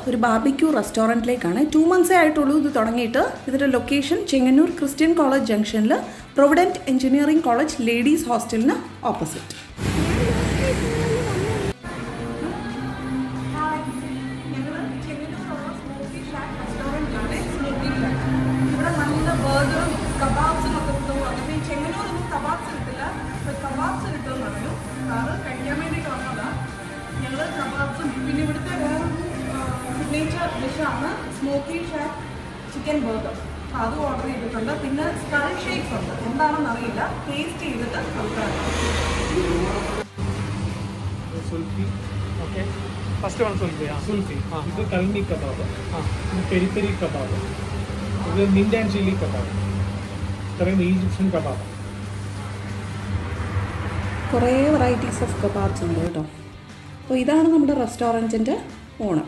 ഒരു barbecue റെസ്റ്റോറൻറ്റിലേക്കാണ് to മന്ത്സേ ആയിട്ടുള്ളൂ ഇത് തുടങ്ങിയിട്ട് ഇതിൻ്റെ ലൊക്കേഷൻ ചെങ്ങന്നൂർ ക്രിസ്ത്യൻ കോളേജ് ജംഗ്ഷനിൽ പ്രൊവിഡൻറ്റ് എഞ്ചിനീയറിംഗ് കോളേജ് ലേഡീസ് ഹോസ്റ്റലിന് ഓപ്പോസിറ്റ് ഇവിടെ നല്ല ബർഗറും കബാബ്സും ഒക്കെ കിട്ടും അങ്ങനെ ചെങ്ങന്നൂരൊന്നും കബാബ്സ് കിട്ടില്ല കബാബ്സ് കിട്ടും പറഞ്ഞു സാറ് കഴിക്കാൻ വേണ്ടിയിട്ട് വന്നതാ ഞങ്ങൾ കബാബ്സും പിന്നെ ഇവിടുത്തെ വേറെ സിഗ്നേച്ചർ ഡിഷാണ് സ്മോക്കി ഷാക്ക് ചിക്കൻ ബർഗർ അതും ഓർഡർ ചെയ്തിട്ടുണ്ട് പിന്നെ സ്കൾ ഷേക്സ് ഉണ്ട് എന്താണെന്ന് അറിയില്ല ടേസ്റ്റ് ചെയ്തിട്ട് നമുക്ക് സുൽഫി ഓക്കെ ഫസ്റ്റ് വൺ സുൽഫി ആ സുൽഫി ആ ഇത് കൽമി കബാബ് ആ ഇത് പെരി പെരി കബാബ് ഇത് മിൻറ്റ് ആൻഡ് ചില്ലി കബാബ് ഇത്രയും ഈജിപ്ഷ്യൻ കബാബ് കുറേ വെറൈറ്റീസ് ഓഫ് കബാബ്സ് ഉണ്ട് കേട്ടോ അപ്പോൾ ഇതാണ് നമ്മുടെ റെസ്റ്റോറൻറ്റിൻ്റെ ഓണർ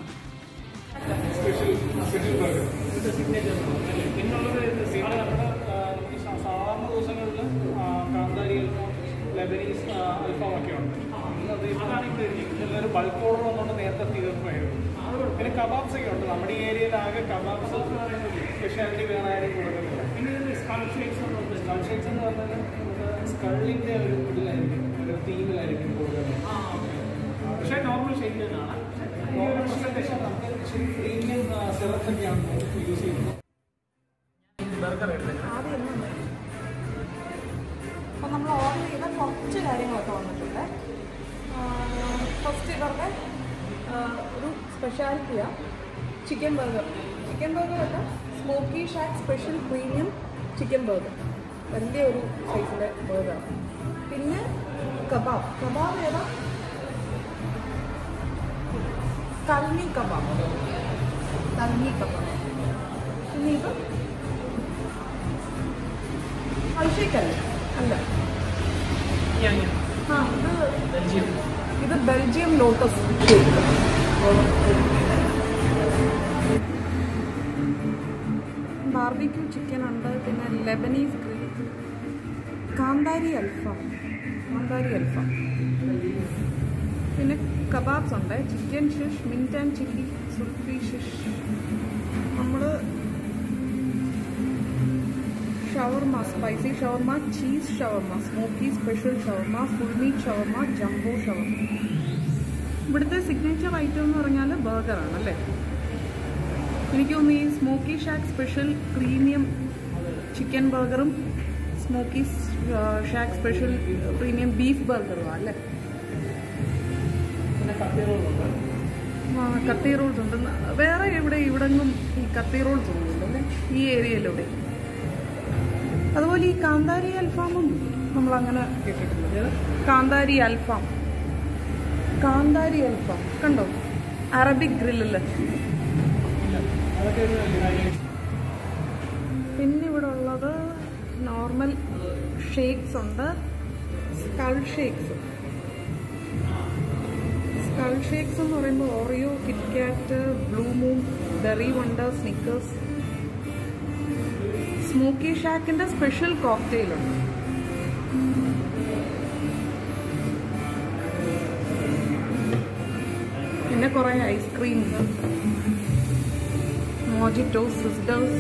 പിന്നുള്ളത് ഇവിടെ നമ്മുടെ ഈ സാ- സാധാരണ ദിവസങ്ങളിൽ കാന്താരി അൽഫാം ലെബനീസ് അൽഫാം ഒക്കെ ഉണ്ട് ഇന്നത് അതാണ് ഇവിടെ ഇരിക്കുന്നത് ഇതൊരു ബൾക്ക് ഓർഡർ വന്നുകൊണ്ട് നേരത്തെ തീർപ്പായിരുന്നു പിന്നെ കബാബ്സ് ഒക്കെ ഉണ്ട് നമ്മുടെ ഈ ഏരിയയിൽ ആകെ കബാബ്സ് സ്പെഷ്യാലിറ്റി വേറെ ആരും കൊടുക്കുന്നില്ല പിന്നെ ഇതിൽ സ്കൾ ഷേക്സ് ഉണ്ട് സ്കൾ ഷേക്സ് എന്ന് പറഞ്ഞാൽ നമുക്ക് സ്കളിൻ്റെ ഒരു ഇതിലായിരിക്കും ഒരു തീമിലായിരിക്കും കൂടുതൽ പക്ഷേ നോർമൽ ഷേക്ക് തന്നെയാണ് നോർമൽ പ്രസൻറ്റേഷൻ നമുക്ക് പ്രീമിയം സിറപ്പ് ഒക്കെയാണ് യൂസ് ചെയ്യുന്നത് ബർഗർ എടുക്കുന്നത് ആദ്യം അപ്പം നമ്മൾ ഓർഡർ ചെയ്ത കുറച്ച് കാര്യങ്ങളൊക്കെ വന്നിട്ടുണ്ട് ഫസ്റ്റ് ഇവരുടെ ആ, ഒരു സ്പെഷ്യാലിറ്റിയാണ് ചിക്കൻ ബർഗർ ചിക്കൻ ബർഗർ അല്ല Smoky Shack special premium chicken burger വലിയ ഒരു സൈസിൻ്റെ ബർഗറാണ് പിന്നെ കബാബ് കബാബ് ഏതാ കൽമി കബാബ് കൽമി കബാബ് പിന്നെ ഇത് അഭിഷേക്കല്ല അല്ല ആ ഇത് ഇത് Belgium Lotus shake barbecue chicken ഉണ്ട് പിന്നെ ലെബനീസ് ഗ്രിൽ കാന്താരി അൽഫാം കാന്താരി അൽഫാം പിന്നെ കബാബ്സ് ഉണ്ട് chicken shish mint and chilli സുൽഫി ഷിഷ് നമ്മൾ shawarma spicy shawarma cheese shawarma smoky special shawarma full meat shawarma jumbo shawarma ഇവിടുത്തെ സിഗ്നേച്ചർ ഐറ്റം എന്ന് പറഞ്ഞാൽ ബർഗറാണ് അല്ലേ എനിക്ക് തോന്നുന്നു ഈ Smoky Shack special premium chicken ബർഗറും Smoky Shack special premium beef ബർഗറും അല്ലേ പിന്നെ കത്തി റോളുണ്ട് ആ, കത്തി റോൾസ് ഉണ്ട് വേറെ എവിടെ ഇവിടെങ്ങും ഈ കത്തി റോൾസ് ഒന്നുമില്ലല്ലേ ഈ ഏരിയയിലൂടെ അതുപോലെ ഈ കാന്താരി അൽഫാമും നമ്മൾ അങ്ങനെ കേട്ടിട്ടില്ല കാന്താരി അൽഫാം കാന്താരി അൽഫാം കണ്ടോ അറബിക് ഗ്രില്ലല്ലേ അതൊക്കെ ഒരു കാര്യം പിന്നെ ഇവിടെ ഉള്ളത് നോർമൽ ഷേക്സ് ഉണ്ട് സ്കൾ ഷേക്സ് സ്കൾ ഷേക്സ് എന്ന് പറയുമ്പോൾ Oreo KitKat blue moon berry wonder Snickers Smoky ഷാക്കിന്റെ സ്പെഷ്യൽ കോക്ടെയിൽ ഉണ്ട് പിന്നെ കുറേ ഐസ്ക്രീം മോജിറ്റോ സിസ്റ്റേഴ്സ്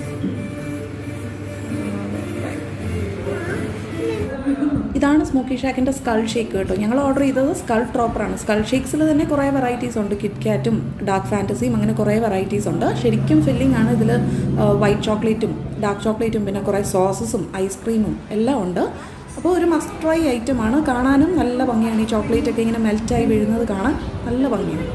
ഇതാണ് സ്മോക്കി ഷാക്കിൻ്റെ സ്കൾ ഷേക്ക് കേട്ടോ ഞങ്ങൾ ഓർഡർ ചെയ്തത് സ്കൾ ട്രോപ്പറാണ് സ്കൾ ഷേക്സിൽ തന്നെ കുറേ വെറൈറ്റീസ് ഉണ്ട് കിറ്റ്കാറ്റും ഡാർക്ക് ഫാൻറ്റസിയും അങ്ങനെ കുറേ വെറൈറ്റീസ് ഉണ്ട് ശരിക്കും ഫില്ലിംഗ് ആണ് ഇതിൽ വൈറ്റ് ചോക്ലേറ്റും ഡാർക്ക് ചോക്ലേറ്റും പിന്നെ കുറേ സോസസും ഐസ്ക്രീമും എല്ലാം ഉണ്ട് അപ്പോൾ ഒരു മസ്റ്റ് ട്രൈ ഐറ്റമാണ് കാണാനും നല്ല ഭംഗിയാണ് ഈ ചോക്ലേറ്റ് ഒക്കെ ഇങ്ങനെ മെൽറ്റായി വീഴുന്നത് കാണാൻ നല്ല ഭംഗിയാണ്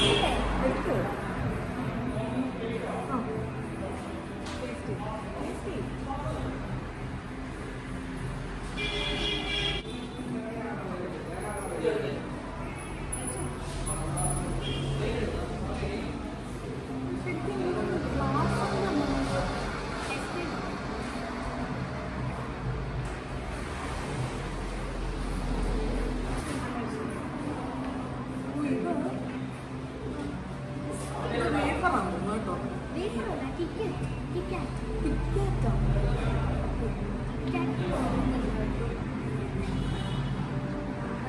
വേഫറല്ല ടിക്കറ്റ് ടിക്കറ്റ്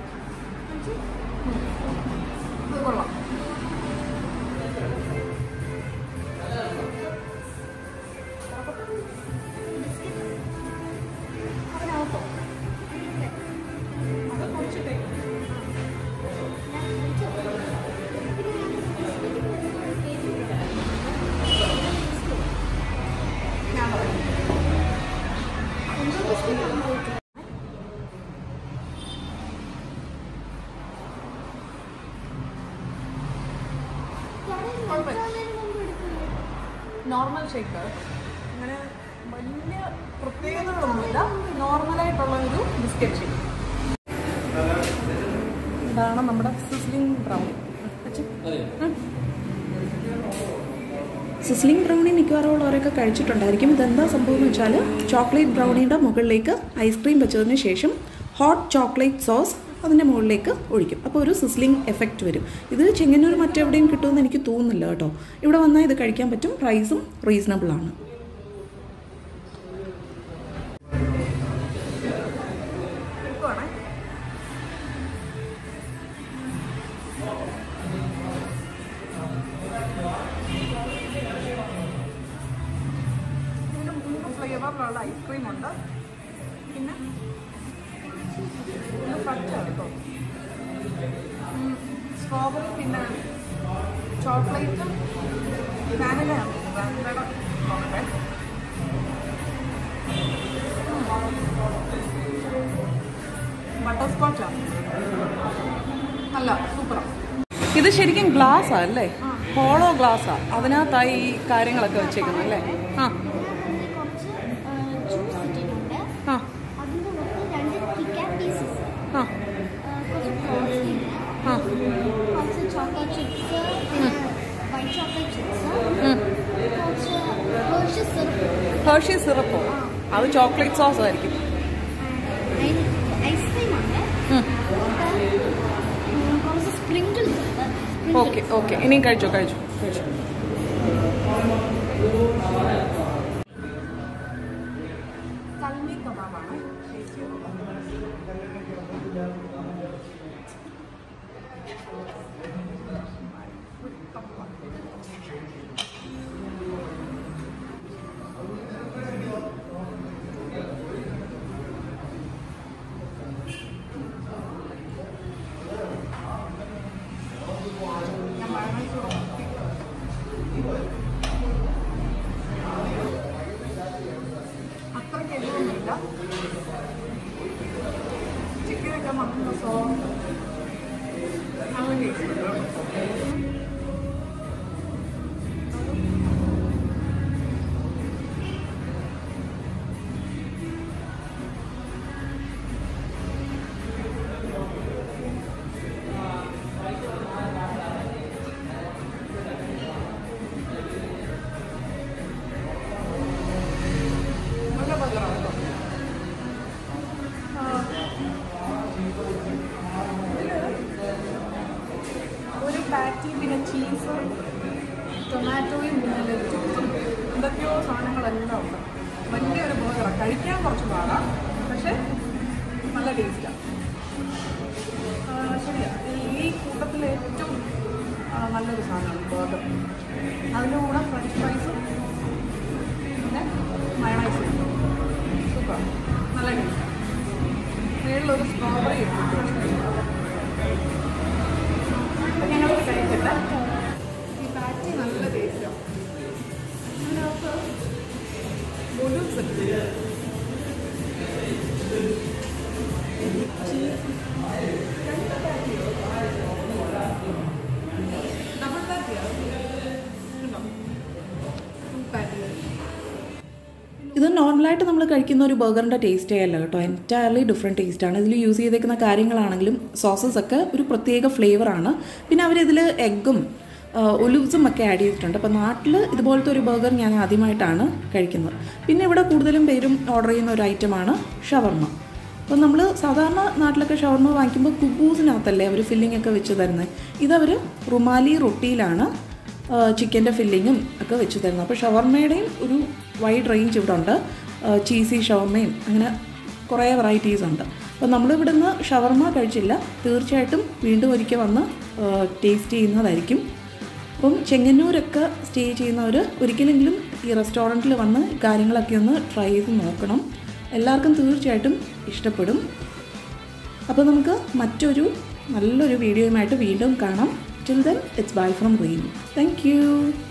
ഇത് കൊള്ളാം നോർമൽ ഷേക്ക് അങ്ങനെ വലിയ പ്രത്യേകതകളൊന്നുമില്ല നോർമലായിട്ടുള്ള ഒരു ബിസ്ക്കറ്റ് ഷേക്ക് ഇതാണ് നമ്മുടെ സിസ്ലിംഗ് ബ്രൗണി സിസ്ലിംഗ് ബ്രൗണി മിക്കവാറും ഉള്ളവരൊക്കെ കഴിച്ചിട്ടുണ്ടായിരിക്കും ഇതെന്താ സംഭവം എന്ന് വെച്ചാൽ ചോക്ലേറ്റ് ബ്രൗണിയുടെ മുകളിലേക്ക് ഐസ്ക്രീം വെച്ചതിന് ശേഷം ഹോട്ട് ചോക്ലേറ്റ് സോസ് അതിൻ്റെ മുകളിലേക്ക് ഒഴിക്കും അപ്പോൾ ഒരു സിസ്ലിംഗ് എഫക്റ്റ് വരും ഇത് ചെങ്ങന്നൂർ മറ്റെവിടെയും കിട്ടുമെന്ന് എനിക്ക് തോന്നുന്നില്ല കേട്ടോ ഇവിടെ വന്നാൽ ഇത് കഴിക്കാൻ പറ്റും പ്രൈസും റീസണബിൾ ആണ് ഇതിന് മൂന്ന് ഫ്ലേവറിലുള്ള ഐസ്ക്രീം ഉണ്ട് പിന്നെ ഇത് പച്ച കേട്ടോ സ്ട്രോബെറി പിന്നെ ചോക്ലേറ്റും വാനിലയാണ് വാനിലയുടെ നോക്കട്ടെ ബട്ടർ സ്കോച്ചാണ് അല്ല സൂപ്പറാണ് ഇത് ശരിക്കും ഗ്ലാസ്സാ അല്ലേ ഹോളോ ഗ്ലാസ്സാ അതിനകത്തായി ഈ കാര്യങ്ങളൊക്കെ വെച്ചേക്കുന്നത് അല്ലേ ആ കുറച്ച് ജ്യൂസ് ഇട്ടിട്ടുണ്ട് ആ അതിൻ്റെ പുറത്ത് രണ്ട് കിക്കാൻ പീസസ് ആ കുറച്ച് ഫ്രോസ്റ്റിംഗ് ആ കുറച്ച് ചോക്ലേറ്റ് ചിപ്സ് പിന്നെ വൈറ്റ് ചോക്ലേറ്റ് ചിപ്സ് ഉം. കുറച്ച് ഹേർഷി സിറപ്പ് ഹേർഷി സിറപ്പോ അത് ചോക്ലേറ്റ് സോസ് ആയിരിക്കും ഐസ്ക്രീം ഉണ്ട് ഉം. ഉം, കുറച്ച് സ്പ്രിങ്കിൾസ് ഉണ്ട് ഓക്കെ ഓക്കെ ഇനിയും കഴിച്ചോ കഴിച്ചോ കഴിച്ചോ കൽമി കബാബാണ് അത്രയ്ക്ക് എരിവൊന്നുമില്ല ചിക്കനൊക്കെ നല്ല സോ നല്ല ടേസ്റ്റ് നല്ല ബർഗറാണ് കേട്ടോ ഒരു പാറ്റി പിന്നെ ചീസ് ടൊമാറ്റോയും പിന്നെ ലെറ്റൂസും എന്തൊക്കെയോ സാധനങ്ങളെല്ലാം ഉണ്ട് വലിയൊരു ബർഗറാണ് കഴിക്കാൻ കുറച്ച് പാടാണ് പക്ഷേ നല്ല ടേസ്റ്റാണ് ശരിയാ ഈ കൂട്ടത്തിൽ ഏറ്റവും ആ, നല്ലൊരു സാധനമാണ് ബർഗർ അതിൻ്റെ കൂടെ ഫ്രഞ്ച് ഫ്രൈസും പിന്നെ മയണൈസും സൂപ്പർ നല്ല ടേസ്റ്റ് മേളിലൊരു സ്ട്രോബെറി ഇട്ടിട്ടുണ്ട് അപ്പം ഞങ്ങൾക്ക് കഴിച്ചിട്ട് ഈ പാറ്റി നല്ല ടേസ്റ്റാണ് അതിനകത്ത് ബൊലൂസ് ഉണ്ട് ഡബിൾ പാറ്റിയാണ് ഇത് നോർമലായിട്ട് നമ്മൾ കഴിക്കുന്ന ഒരു ബർഗറിൻ്റെ ടേസ്റ്റേ അല്ല കേട്ടോ എൻറ്റയർലി ഡിഫറെൻറ്റ് ടേസ്റ്റാണ് ഇതിൽ യൂസ് ചെയ്തേക്കുന്ന കാര്യങ്ങളാണെങ്കിലും സോസസ് ഒക്കെ ഒരു പ്രത്യേക ഫ്ലേവറാണ് പിന്നെ അവരിതിൽ എഗ്ഗും ഒലിവ്സും ഒക്കെ ആഡ് ചെയ്തിട്ടുണ്ട് അപ്പോൾ നാട്ടിൽ ഇതുപോലത്തെ ഒരു ബർഗർ ഞാൻ ആദ്യമായിട്ടാണ് കഴിക്കുന്നത് പിന്നെ ഇവിടെ കൂടുതലും പേരും ഓർഡർ ചെയ്യുന്ന ഒരു ഐറ്റമാണ് ഷവർമ്മ അപ്പോൾ നമ്മൾ സാധാരണ നാട്ടിലൊക്കെ ഷവർമ്മ വാങ്ങിക്കുമ്പോൾ കുബൂസിനകത്തല്ലേ അവർ ഫില്ലിംഗ് ഒക്കെ വെച്ച് തരുന്നത് ഇതവർ റുമാലി റൊട്ടിയിലാണ് ചിക്കൻ്റെ ഫില്ലിങ്ങും ഒക്കെ വെച്ച് തരുന്നത് അപ്പോൾ ഷവർമയുടെയും ഒരു വൈഡ് റേഞ്ച് ഇവിടെ ഉണ്ട് ചീസി ഷവർമയും അങ്ങനെ കുറേ വെറൈറ്റീസ് ഉണ്ട് അപ്പോൾ നമ്മളിവിടുന്ന് ഷവർമ കഴിച്ചില്ല തീർച്ചയായിട്ടും വീണ്ടും ഒരിക്കൽ വന്ന് ടേസ്റ്റ് ചെയ്യുന്നതായിരിക്കും അപ്പം ചെങ്ങന്നൂരൊക്കെ സ്റ്റേ ചെയ്യുന്നവർ ഒരിക്കലെങ്കിലും ഈ റെസ്റ്റോറൻറ്റിൽ വന്ന് കാര്യങ്ങളൊക്കെ ഒന്ന് ട്രൈ ചെയ്ത് നോക്കണം എല്ലാവർക്കും തീർച്ചയായിട്ടും ഇഷ്ടപ്പെടും അപ്പോൾ നമുക്ക് മറ്റൊരു നല്ലൊരു വീഡിയോയുമായിട്ട് വീണ്ടും കാണാം till then it's bye from റീൻ താങ്ക് യു